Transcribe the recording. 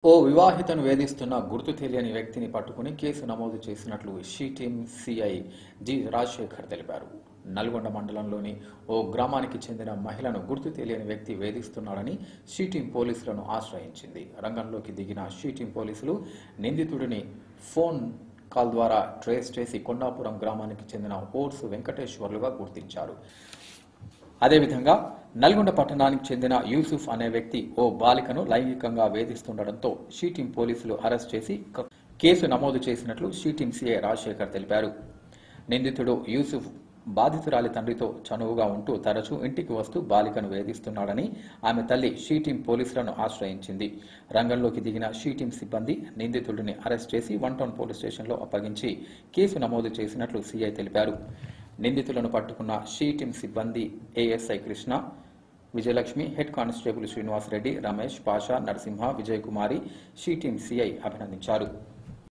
ఓ వివాహితను వేధిస్తున్న గుర్తు తెలియని వ్యక్తిని పట్టుకుని కేసు నమోదు చేసినట్లు she team CI G Rajasekhar తెలిపారు నల్గొండ మండలంలోని ఓ గ్రామానికి చెందిన మహిళను గుర్తు తెలియని వ్యక్తి వేధిస్తున్నాడని షీ టీం పోలీసులను ఆశ్రయించింది రంగంలోకి దిగిన షీ టీం పోలీసులు నిందితుడిని ఫోన్ కాల్ ద్వారా ట్రేస్ చేసి కొండాపురం గ్రామానికి చెందిన ఓర్సు వెంకటేశ్వర్లుగా గుర్తించారు అదేవిధంగా నల్గొండ పట్టణానికి చెందిన యూసుఫ్ అనే వ్యక్తి ఓ బాలికను లైంగికంగా వేధిస్తుండటంతో షీటీం పోలీసులు అరెస్ట్ చేసి క- కేసు నమోదు చేసినట్లు షీటీం సీఐ రాజశేఖర్ తెలిపారు నిందితుడు యూసుఫ్ బాధితురాలి తండ్రితో చనువుగా ఉంటూ తరచూ ఇంటికి వస్తూ బాలికను వేధిస్తున్నాడని ఆమె తల్లి షీటీం పోలీసులను ఆశ్రయించింది రంగంలోకి దిగిన షీటీం సిబ్బంది నిందితుడిని అరెస్ట్ చేసి వన్ టౌన్ పోలీస్ స్టేషన్లో అప్పగించి కేసు నమోదు చేసినట్లు సీఐ తెలిపారు నిందితులను పట్టుకున్న షీ టీం సిబ్బంది ASI Krishna Vijayalakshmi head constable Srinivas Reddy Ramesh Pasha Narasimha Vijayakumari she team CI అభినందించారు